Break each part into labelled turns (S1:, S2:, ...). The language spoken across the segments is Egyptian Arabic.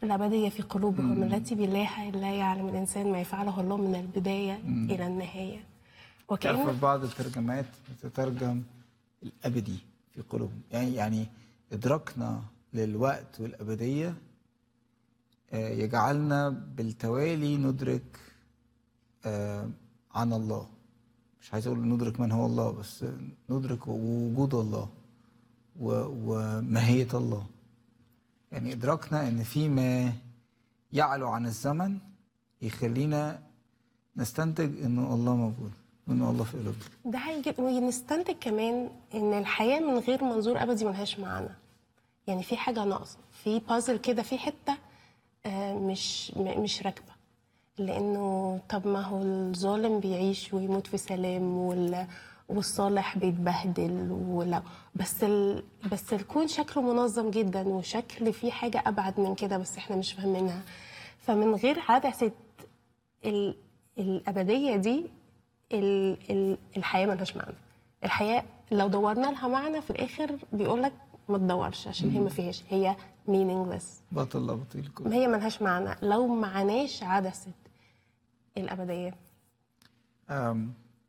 S1: الأبدية في قلوبهم التي بالله لا يعلم الإنسان ما يفعله الله من البداية إلى النهاية
S2: تعرف
S1: وكأن
S2: في بعض الترجمات بتترجم الأبدي في قلوبهم يعني يعني إدراكنا للوقت والأبدية آه، يجعلنا بالتوالي ندرك آه، عن الله مش عايز أقول ندرك من هو الله بس ندرك وجود الله و- وماهية الله يعني إدراكنا إن في ما يعلو عن الزمن يخلينا نستنتج إنه الله موجود وإنه الله في قلوبنا
S1: ده هيجي ونستنتج كمان ان الحياه من غير منظور ابدي ملهاش معنى يعني في حاجه ناقصه في بازل كده في حته آه، مش م- مش راكبه لانه طب ما هو الظالم بيعيش ويموت في سلام وال والصالح بيتبهدل ولو بس ال... بس الكون شكله منظم جدا وشكل فيه حاجه ابعد من كده بس احنا مش فاهمينها فمن غير عدسه ال... الابديه دي ال... ال... الحياه ملهاش معنى الحياه لو دورنا لها معنى في الاخر بيقول لك ما تدورش عشان هي ما فيهاش هي meaningless
S2: بطل لا بطيل كل
S1: ما هي ملهاش معنى لو معناش عدسه الابديه
S2: أم،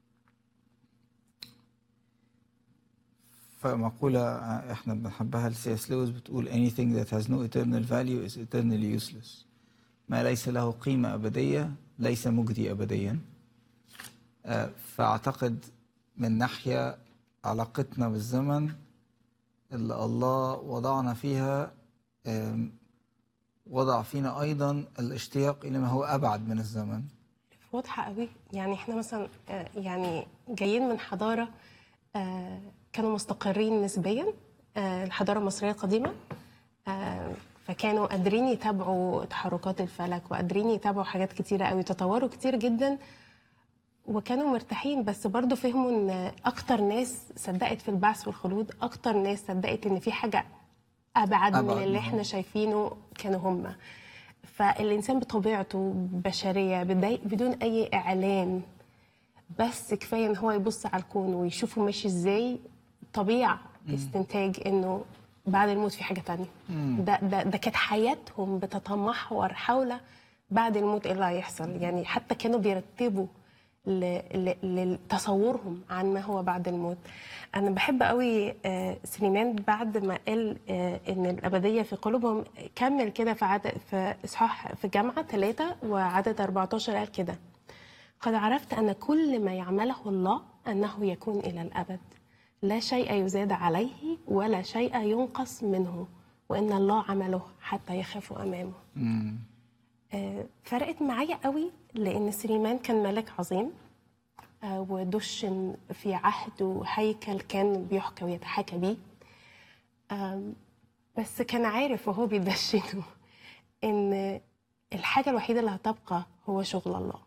S2: فمقولة آه، احنا بنحبها لسي اس لويس بتقول anything that has no eternal value is eternally useless ما ليس له قيمة أبدية ليس مجدي أبديا آه، فأعتقد من ناحية علاقتنا بالزمن اللي الله وضعنا فيها آم، وضع فينا أيضا الاشتياق إلى ما هو أبعد من الزمن
S1: واضحه قوي يعني احنا مثلا آه، يعني جايين من حضاره آه، كانوا مستقرين نسبيا آه، الحضاره المصريه القديمه آه، فكانوا قادرين يتابعوا تحركات الفلك وقادرين يتابعوا حاجات كتيره قوي تطوروا كتير جدا وكانوا مرتاحين بس برضو فهموا ان اكتر ناس صدقت في البعث والخلود اكتر ناس صدقت ان في حاجه ابعد,
S2: أبعد
S1: من اللي
S2: من
S1: احنا
S2: هم.
S1: شايفينه كانوا هم فالانسان بطبيعته بشريه بداي- بدون اي اعلان بس كفايه ان هو يبص على الكون ويشوفه ماشي ازاي طبيعه استنتاج انه بعد الموت في حاجه تانية ده ده ده كانت حياتهم بتتمحور حول بعد الموت ايه اللي هيحصل يعني حتى كانوا بيرتبوا ل- ل- لتصورهم عن ما هو بعد الموت انا بحب قوي آه، سليمان بعد ما قال آه، ان الابديه في قلوبهم كمل كده في عدد في اصحاح في جامعه ثلاثة وعدد 14 قال كده قد عرفت أن كل ما يعمله الله أنه يكون إلى الأبد لا شيء يزاد عليه ولا شيء ينقص منه وإن الله عمله حتى يخافوا أمامه
S2: مم.
S1: آه، فرقت معايا قوي لأن سليمان كان ملك عظيم آه، ودشن في عهد وهيكل كان بيحكى ويتحاكى بيه آم، بس كان عارف وهو بيدشنه إن الحاجة الوحيدة اللي هتبقى هو شغل الله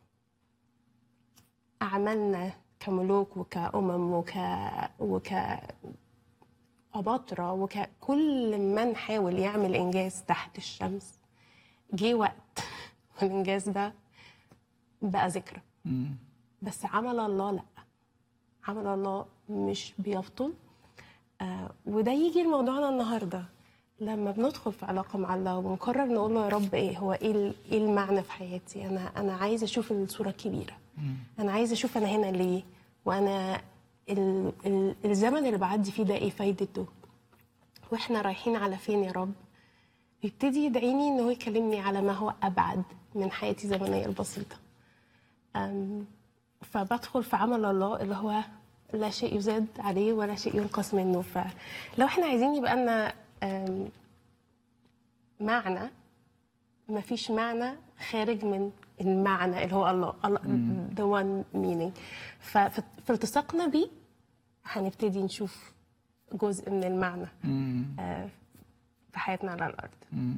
S1: أعمالنا كملوك وكأمم وك وك أباطرة وككل من حاول يعمل إنجاز تحت الشمس جه وقت والإنجاز ده بقى ذكرى
S2: مم.
S1: بس عمل الله لأ عمل الله مش بيبطل آه وده يجي لموضوعنا النهارده لما بندخل في علاقه مع الله ونقرر نقول له يا رب ايه هو ايه ال- ايه المعنى في حياتي انا انا عايزه اشوف الصوره الكبيره انا عايزه اشوف انا هنا ليه وانا ال ال الزمن اللي بعدي فيه ده ايه فايدته واحنا رايحين على فين يا رب يبتدي يدعيني ان هو يكلمني على ما هو ابعد من حياتي الزمنيه البسيطه أم، فبدخل في عمل الله اللي هو لا شيء يزاد عليه ولا شيء ينقص منه فلو احنا عايزين يبقى لنا أم، معنى ما فيش معنى خارج من المعنى اللي هو الله الله the one meaning ففي في التصاقنا بيه هنبتدي نشوف جزء من المعنى آه، في حياتنا على الارض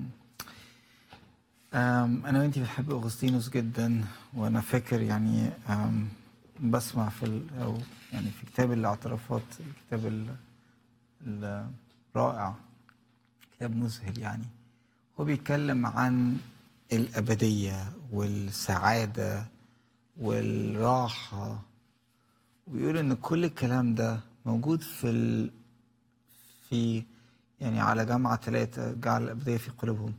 S2: أم، أنا وأنتي بنحب أغسطينوس جدا وأنا فاكر يعني أم، بسمع في ال- أو يعني في كتاب الاعترافات الكتاب ال- الرائع كتاب مذهل يعني هو بيتكلم عن الأبدية والسعادة والراحة وبيقول إن كل الكلام ده موجود في ال... في يعني على جامعة ثلاثة جعل الأبدية في قلوبهم